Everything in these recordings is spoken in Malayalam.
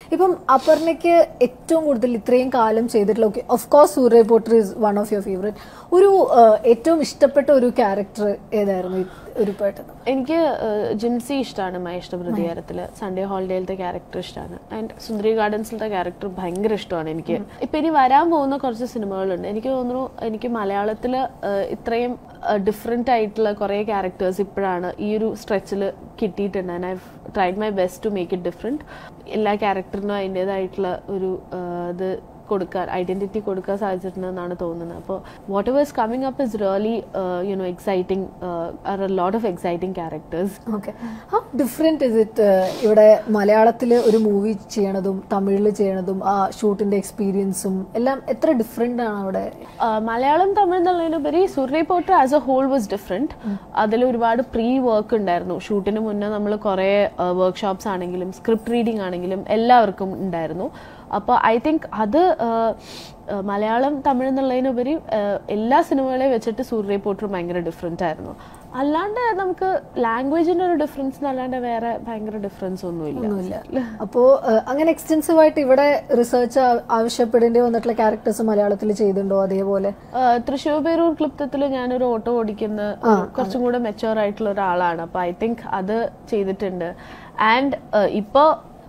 ഇപ്പം അപർണയ്ക്ക് ഏറ്റവും കൂടുതൽ ഇത്രയും കാലം ചെയ്തിട്ടുള്ള okay of course Surya Potter is one of your favourite ഒരു ആ, ഏറ്റവും ഇഷ്ടപ്പെട്ട ഒരു ക്യാരക്ടർ ഏതായിരുന്നു ഈ ഒരു പെട്ടെന്ന് എനിക്ക് ഏഹ്, ജിൻസി ഇഷ്ടമാണ് മഹേഷ് പ്രതികാരത്തില് സൺഡേ ഹോളിഡേയിലത്തെ ക്യാരക്ടർ ഇഷ്ടമാണ് ആൻഡ് സുന്ദരി ഗാർഡൻസിലത്തെ ക്യാരക്ടർ ഭയങ്കര ഇഷ്ടമാണ് എനിക്ക് ഇപ്പൊ ഇനി വരാൻ പോകുന്ന കുറച്ച് സിനിമകളുണ്ട് എനിക്ക് തോന്നുന്നു എനിക്ക് മലയാളത്തില് ഏഹ്, ഇത്രയും ഡിഫറെന്റ് ആയിട്ടുള്ള കുറെ ക്യാരക്ടേഴ്സ് ഇപ്പോഴാണ് ഈ ഒരു സ്ട്രെച്ചിൽ കിട്ടിയിട്ടുണ്ട് and I tried my best to make it different എല്ലാ ക്യാരക്ടറിനും അതിൻ്റെതായിട്ടുള്ള ഒരു ഏഹ്, ഇത് കൊടുക്കാൻ ഐഡന്റിറ്റി കൊടുക്കാൻ സാധിച്ചിട്ടുണ്ടെന്നാണ് തോന്നുന്നത് അപ്പോൾ whatever's coming up is really you know exciting are a lot of exciting characters okay how different is it ഇവിടെ മലയാളത്തിൽ ഒരു മൂവി ചെയ്യണതും തമിഴിൽ ചെയ്യണതും ആ ഷൂട്ടിന്റെ എക്സ്പീരിയൻസും എല്ലാം എത്ര ഡിഫറെന്റ് ആണ് അവിടെ മലയാളം തമിഴ് എന്നുള്ളതിനുപരി Surya Potter as a whole was different അതിൽ ഒരുപാട് പ്രീ വർക്ക് ഉണ്ടായിരുന്നു ഷൂട്ടിന് മുന്നേ നമ്മൾ കുറേ വർക്ക്ഷോപ്സ് ആണെങ്കിലും സ്ക്രിപ്റ്റ് റീഡിംഗ് ആണെങ്കിലും എല്ലാവർക്കും ഉണ്ടായിരുന്നു അപ്പോൾ ഐ തിങ്ക് അത് ആ, ആ, മലയാളം തമിഴ് എന്നുള്ളതിനുപരി ആ, എല്ലാ സിനിമകളെയും വെച്ചിട്ട് സൂര്യ പോട്ടർ ഭയങ്കര ഡിഫറെന്റ് ആയിരുന്നു അല്ലാണ്ട് നമുക്ക് ലാംഗ്വേജിന്റെ ഒരു ഡിഫറൻസ് എന്നല്ലാണ്ട് വേറെ ഭയങ്കര ഡിഫറൻസ് ഒന്നുമില്ല ഒന്നുമില്ല അപ്പോ ഏഹ്, അങ്ങനെ എക്സ്റ്റെൻസീവ് ആയിട്ട് ഇവിടെ റിസർച്ച് ആവശ്യപ്പെടേണ്ടി വന്നിട്ടുള്ള ക്യാരക്ടേഴ്സ് മലയാളത്തിൽ ചെയ്തിട്ടുണ്ടോ അതേപോലെ ആ, തൃശ്ശൂർ പേരൂർ ക്ലിപ്തത്തിൽ ഞാനൊരു ഓട്ടോ ഓടിക്കുന്ന ഒരു കുറച്ചും കൂടെ മെച്ചുവർ ആയിട്ടുള്ള ഒരാളാണ് അപ്പൊ ഐ തിങ്ക് അത് ചെയ്തിട്ടുണ്ട് ആൻഡ് ഇപ്പോ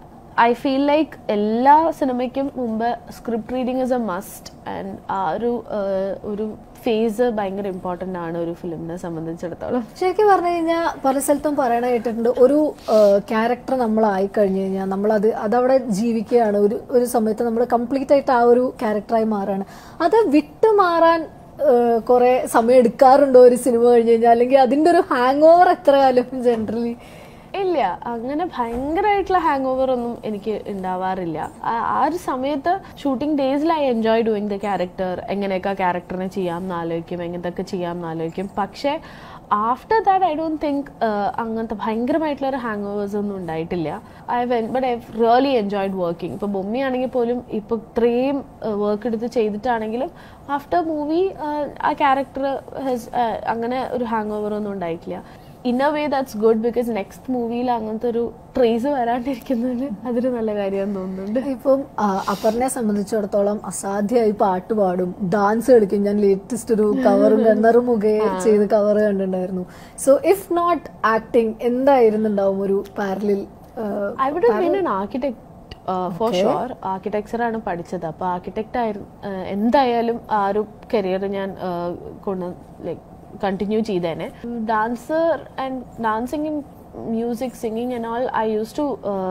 ഐ ഫീൽ ലൈക്ക് എല്ലാ സിനിമയ്ക്കും മുമ്പ് script reading is a must and ആ ഒരു ആ, ഒരു ഫേസ് ഭയങ്കര ഇമ്പോർട്ടന്റ് ആണ് ഒരു ഫിലിമിനെ സംബന്ധിച്ചിടത്തോളം ശരിക്കും പറഞ്ഞു കഴിഞ്ഞാൽ പല സ്ഥലത്തും പറയണ കേട്ടിട്ടുണ്ട് ഒരു ക്യാരക്ടർ നമ്മളായി കഴിഞ്ഞു കഴിഞ്ഞാൽ നമ്മളത് അതവിടെ ജീവിക്കുകയാണ് ഒരു ഒരു സമയത്ത് നമ്മൾ കംപ്ലീറ്റ് ആയിട്ട് ആ ഒരു ക്യാരക്ടറായി മാറാണ് അത് വിട്ടു മാറാൻ കുറെ സമയം എടുക്കാറുണ്ടോ ഒരു സിനിമ കഴിഞ്ഞു കഴിഞ്ഞാൽ അല്ലെങ്കിൽ അതിന്റെ ഒരു ഹാങ് ഓവർ എത്ര കാലം ജനറലി ഇല്ല അങ്ങനെ ഭയങ്കരമായിട്ടുള്ള ഹാങ് ഓവർ ഒന്നും എനിക്ക് ഉണ്ടാവാറില്ല ആ- ആ ഒരു സമയത്ത് ഷൂട്ടിംഗ് ഡേയ്സിൽ I enjoy doing the character എങ്ങനെയൊക്കെ ക്യാരക്ടറിനെ ചെയ്യാം എന്നാലോചിക്കും എങ്ങനത്തൊക്കെ ചെയ്യാം എന്നാലോചിക്കും പക്ഷേ after that I don't think അങ്ങനത്തെ ഭയങ്കരമായിട്ടുള്ള ഒരു ഹാങ് ഓവേഴ്സ് ഒന്നും ഉണ്ടായിട്ടില്ല I but I really enjoyed working ഇപ്പൊ ബൊമ്മയാണെങ്കിൽ പോലും ഇപ്പൊ ഇത്രയും വർക്ക് എടുത്ത് ചെയ്തിട്ടാണെങ്കിലും ആഫ്റ്റർ മൂവി ആ ക്യാരക്ടർ അങ്ങനെ ഒരു ഹാങ് ഓവർ ഒന്നും ഉണ്ടായിട്ടില്ല in a way that's good because next മൂവിയിൽ അങ്ങനത്തെ ഒരു ട്രേസ് വരാണ്ടിരിക്കുന്നതിന് അതൊരു നല്ല കാര്യമെന്ന് തോന്നുന്നുണ്ട് ഇപ്പം ആ, അപർണയെ സംബന്ധിച്ചിടത്തോളം അസാധ്യമായി പാട്ട് പാടും ഡാൻസ് കളിക്കും ഞാൻ ലേറ്റസ്റ്റ് ഒരു കവർ ഗണ്ണറുമുഖെ ചെയ്ത് കവർ കണ്ടിട്ടുണ്ടായിരുന്നു സോ ഇഫ് നോട്ട് ആക്ടിങ് എന്തായിരുന്നുണ്ടാവും ഒരു പാരലിൽ I would been an architect for sure architecture ആണ് പഠിച്ചത് അപ്പൊ ആർക്കിടെക്ട് ആയിരുന്നു uh, എന്തായാലും ആ ഒരു കരിയർ ഞാൻ uh, കൊണ്ട് ലൈക്ക് കണ്ടിന്യൂ ചെയ്തേനെ dancer and dancing music singing and all I use to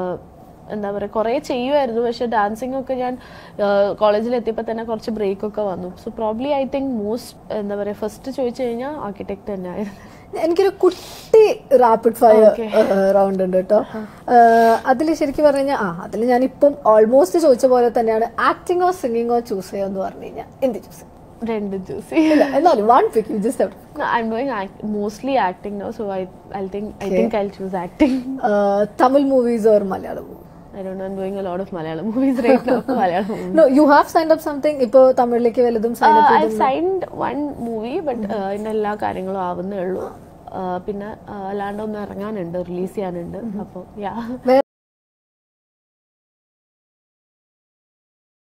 എന്താ പറയുക കുറേ ചെയ്യുമായിരുന്നു പക്ഷെ ഡാൻസിങ് ഒക്കെ ഞാൻ കോളേജിൽ എത്തിയപ്പോൾ തന്നെ കുറച്ച് ബ്രേക്ക് ഒക്കെ വന്നു so probably I think most എന്താ പറയുക ഫസ്റ്റ് ചോദിച്ചു കഴിഞ്ഞാൽ ആർക്കിടെക്ട് തന്നെയായിരുന്നു എനിക്കൊരു കുട്ടി റാപ്പിഡ് ഫയർ Okay. റൗണ്ട് ഉണ്ട് കേട്ടോ അതിൽ ശരിക്കും പറഞ്ഞു കഴിഞ്ഞാൽ ആ അതിൽ ഞാൻ ഇപ്പം ഓൾമോസ്റ്റ് ചോദിച്ച പോലെ തന്നെയാണ് ആക്ടിങ്ങോ സിംഗിങ്ങോ ചൂസ് ചെയ്യാന്ന് പറഞ്ഞു കഴിഞ്ഞാൽ എന്ത് ചൂസ് ചെയ്യും രണ്ട് ജ്യൂസി ഇല്ല എന്നാലും one pick you just No, I'm doing act- mostly acting now, so I I think I think I'll choose acting. Tamil movies or Malayalam movies I don't know. I'm doing a lot of Malayalam movies right now. Malayalam movies. No you have signed up something ഇപ്പോ തമിഴിലേക്ക് വല്ലതും sign Uh, up I've signed one movie, but uh, ഇതിന്റെ എല്ലാ കാര്യങ്ങളും ആവുന്നേ ഉള്ളൂ Uh, പിന്നെ uh, അല്ലാണ്ട് ഒന്ന് ഇറങ്ങാനുണ്ട് റിലീസ് ചെയ്യാനുണ്ട് അപ്പോൾ യാ